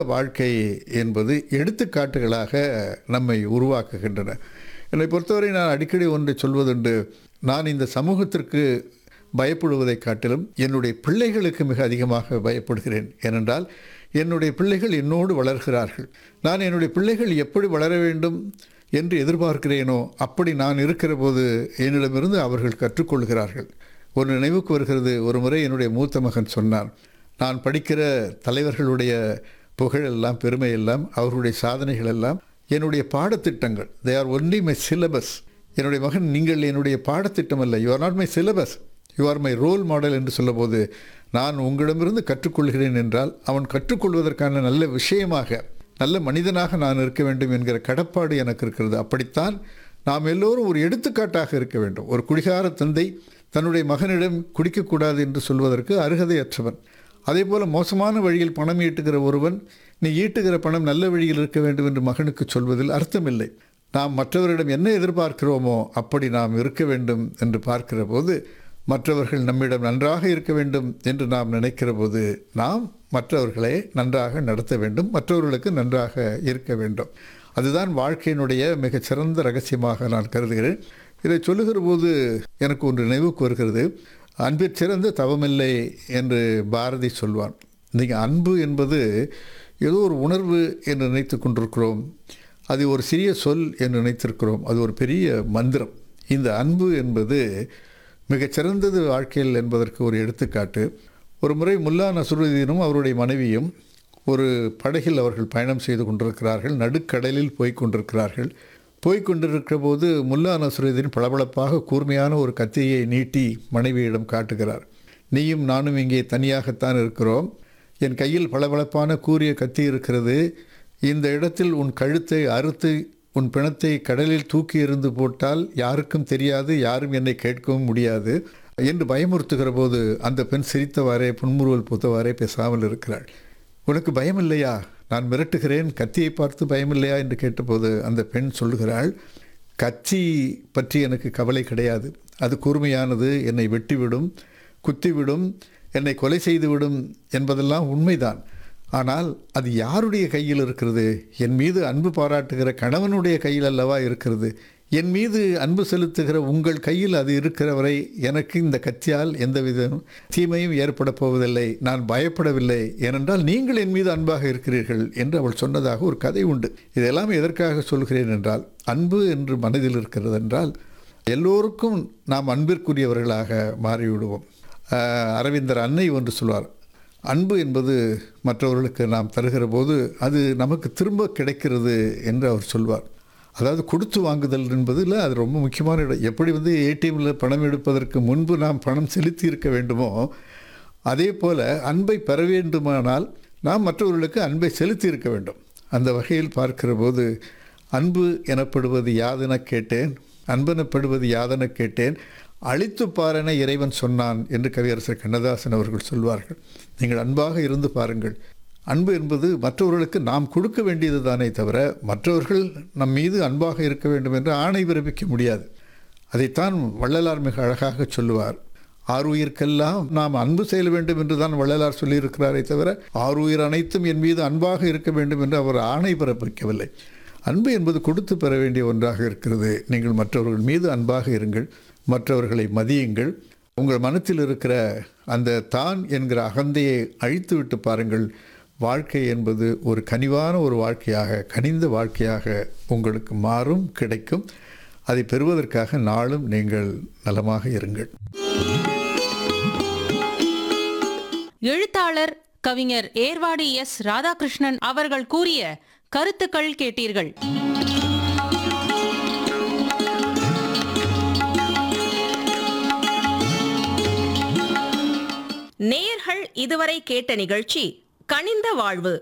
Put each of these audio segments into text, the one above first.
வாழ்க்கை என்பது எடுத்துக்காட்டுகளாக நம்மை உருவாக்குகின்றன என்னை பொறுத்தவரை நான் அடிக்கடி ஒன்றை சொல்வதுண்டு நான் இந்த சமூகத்திற்கு பயப்படுவதைக் காட்டிலும் என்னுடைய பிள்ளைகளுக்கு மிக அதிகமாக பயப்படுகிறேன் ஏனென்றால் என்னுடைய பிள்ளைகள் என்னோடு வளர்கிறார்கள் நான் என்னுடைய பிள்ளைகள் எப்படி வளர வேண்டும் என்று எதிர்பார்க்கிறேனோ அப்படி நான் இருக்கிற போது என்னிடமிருந்து அவர்கள் கற்றுக்கொள்கிறார்கள் ஒரு நினைவுக்கு வருகிறது ஒரு முறை என்னுடைய மூத்த மகன் சொன்னான் நான் படிக்கிற தலைவர்களுடைய புகழெல்லாம் பெருமையெல்லாம் அவர்களுடைய சாதனைகள் எல்லாம் என்னுடைய பாடத்திட்டங்கள் they are only my syllabus என்னுடைய மகன் நீங்கள் என்னுடைய பாடத்திட்டம் அல்ல you are not my syllabus you are my role model என்று சொல்லும்போது நான் உங்களிடமிருந்து கற்றுக்கொள்கிறேன் என்றால் அவன் கற்றுக்கொள்வதற்கான நல்ல விஷயமாக நல்ல மனிதனாக நான் இருக்க வேண்டும் என்கிற கடப்பாடு எனக்கு இருக்கிறது அப்படித்தான் நாம் எல்லோரும் ஒரு எடுத்துக்காட்டாக இருக்க வேண்டும் ஒரு குடிகார தந்தை தன்னுடைய மகனிடம் குடிக்கக்கூடாது என்று சொல்வதற்கு அருகதையற்றவன் அதே போல் மோசமான வழியில் பணம் ஈட்டுகிற ஒருவன் நீ ஈட்டுகிற பணம் நல்ல வழியில் இருக்க வேண்டும் என்று மகனுக்கு சொல்வதில் அர்த்தமில்லை நாம் மற்றவரிடம் என்ன எதிர்பார்க்கிறோமோ அப்படி நாம் இருக்க வேண்டும் என்று பார்க்கிற போது மற்றவர்கள் நம்மிடம் நன்றாக இருக்க வேண்டும் என்று நாம் நினைக்கிற போது நாம் மற்றவர்களை நன்றாக நடத்த வேண்டும் மற்றவர்களுக்கு நன்றாக இருக்க வேண்டும் அதுதான் வாழ்க்கையினுடைய மிகச்சிறந்த ரகசியமாக நான் கருதுகிறேன் இதை சொல்லுகிற போது எனக்கு ஒன்று நினைவுக்கு வருகிறது அன்பிற் சிறந்த தவமில்லை என்று பாரதி சொல்வான் நீங்கள் அன்பு என்பது ஏதோ ஒரு உணர்வு என்று நினைத்து கொண்டிருக்கிறோம் அது ஒரு சிறிய சொல் என்று நினைத்திருக்கிறோம் அது ஒரு பெரிய மந்திரம் இந்த அன்பு என்பது மிகச்சிறந்தது வாழ்க்கையில் என்பதற்கு ஒரு எடுத்துக்காட்டு ஒரு முறை முல்லா நசுருதீனும் அவருடைய மனைவியும் ஒரு படகில் அவர்கள் பயணம் செய்து கொண்டிருக்கிறார்கள் நடுக்கடலில் போய் கொண்டிருக்கிறார்கள் போய்க் கொண்டிருக்கிற போது முல்லா நசுருதீன் பளபளப்பாக கூர்மையான ஒரு கத்தியை நீட்டி மனைவியிடம் காட்டுகிறார் நீயும் நானும் இங்கே தனியாகத்தான் இருக்கிறோம் என் கையில் பளபளப்பான கூரிய கத்தி இருக்கிறது இந்த இடத்தில் உன் கழுத்தை அறுத்து உன் பிணத்தை கடலில் தூக்கி எறிந்து போட்டால் யாருக்கும் தெரியாது யாரும் என்னை கேட்கவும் முடியாது என்று பயமுறுத்துகிற போது அந்த பெண் சிரித்தவாறே புன்முறுவல் பூத்தவாறே பேசாமல் இருக்கிறாள் உனக்கு பயமில்லையா நான் மிரட்டுகிறேன் கத்தியை பார்த்து பயமில்லையா என்று கேட்டபோது அந்த பெண் சொல்லுகிறாள் கத்தி பற்றி எனக்கு கவலை கிடையாது அது கூர்மையானது என்னை வெட்டிவிடும் குத்திவிடும் என்னை கொலை செய்துவிடும் என்பதெல்லாம் உண்மைதான் ஆனால் அது யாருடைய கையில் இருக்கிறது என் மீது அன்பு பாராட்டுகிற கணவனுடைய கையில் அல்லவா இருக்கிறது என் மீது அன்பு செலுத்துகிற உங்கள் கையில் அது இருக்கிற வரை எனக்கு இந்த கத்தியால் எந்தவித தீமையும் ஏற்பட போவதில்லை நான் பயப்படவில்லை ஏனென்றால் நீங்கள் என் மீது அன்பாக இருக்கிறீர்கள் என்று அவள் சொன்னதாக ஒரு கதை உண்டு இதெல்லாம் எதற்காக சொல்கிறேன் என்றால் அன்பு என்று மனதில் இருக்கிறது என்றால் எல்லோருக்கும் நாம் அன்பிற்குரியவர்களாக மாறிவிடுவோம் அரவிந்தர் அன்னை ஒன்று சொல்வார் அன்பு என்பது மற்றவர்களுக்கு நாம் தருகிற போது அது நமக்கு திரும்ப கிடைக்கிறது என்று அவர் சொல்வார் அதாவது கொடுத்து வாங்குதல் என்பதில் அது ரொம்ப முக்கியமான இடம் எப்படி வந்து ஏடிஎம்மில் பணம் எடுப்பதற்கு முன்பு நாம் பணம் செலுத்தி இருக்க வேண்டுமோ அதே போல் அன்பை பெற வேண்டுமானால் நாம் மற்றவர்களுக்கு அன்பை செலுத்தி இருக்க வேண்டும் அந்த வகையில் பார்க்கிற போது அன்பு எனப்படுவது யாதென கேட்டேன் அன்பெனப்படுவது யாதென கேட்டேன் அழித்து பாரென இறைவன் சொன்னான் என்று கவியரசர் கண்ணதாசன் அவர்கள் சொல்வார்கள் நீங்கள் அன்பாக இருந்து பாருங்கள் அன்பு என்பது மற்றவர்களுக்கு நாம் கொடுக்க வேண்டியது தானே தவிர மற்றவர்கள் நம் மீது அன்பாக இருக்க வேண்டும் என்று ஆணை பிறப்பிக்க முடியாது அதைத்தான் வள்ளலார் மிக அழகாக சொல்லுவார் ஆறுயிர்க்கெல்லாம் நாம் அன்பு செய்ய வேண்டும் என்று தான் வள்ளலார் சொல்லியிருக்கிறாரே தவிர ஆறுயிர் அனைத்தும் என் மீது அன்பாக இருக்க வேண்டும் என்று அவர் ஆணை பிறப்பிக்கவில்லை அன்பு என்பது கொடுத்து பெற வேண்டிய ஒன்றாக இருக்கிறது நீங்கள் மற்றவர்கள் மீது அன்பாக இருங்கள் மற்றவர்களை மதியுங்கள் உங்கள் மனத்தில் இருக்கிற அந்த தான் என்கிற அகந்தையை அழித்துவிட்டு பாருங்கள் வாழ்க்கை என்பது ஒரு கனிவான ஒரு வாழ்க்கையாக கனிந்த வாழ்க்கையாக உங்களுக்கு மாறும் கிடைக்கும் அதை பெறுவதற்காக நாளும் நீங்கள் நலமாக இருங்கள் எழுத்தாளர் கவிஞர் ஏர்வாடி எஸ் ராதாகிருஷ்ணன் அவர்கள் கூறிய கருத்துக்கள் கேட்டீர்கள் நேர்கள் இதுவரை கேட்ட நிகழ்ச்சி கனிந்த வாழ்வு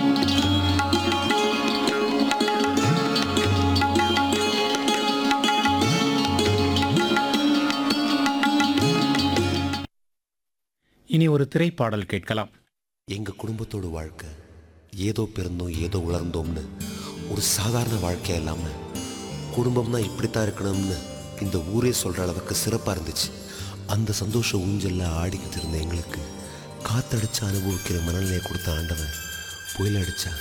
இனி ஒரு திரைப்பாடல் கேட்கலாம் எங்கள் குடும்பத்தோட வாழ்க்கை ஏதோ பிறந்தோம் ஏதோ உலர்ந்தோம்னு ஒரு சாதாரண வாழ்க்கையா இல்லாமல் குடும்பம்னா இப்படித்தான் இருக்கணும்னு இந்த ஊரே சொல்கிற அளவுக்கு சிறப்பாக இருந்துச்சு அந்த சந்தோஷ ஊஞ்சல்ல ஆடிக்கிட்டு இருந்த எங்களுக்கு காத்தடிச்சு அனுபவிக்கிற மனநிலையை கொடுத்த ஆண்டவன் புயல் அடிச்சா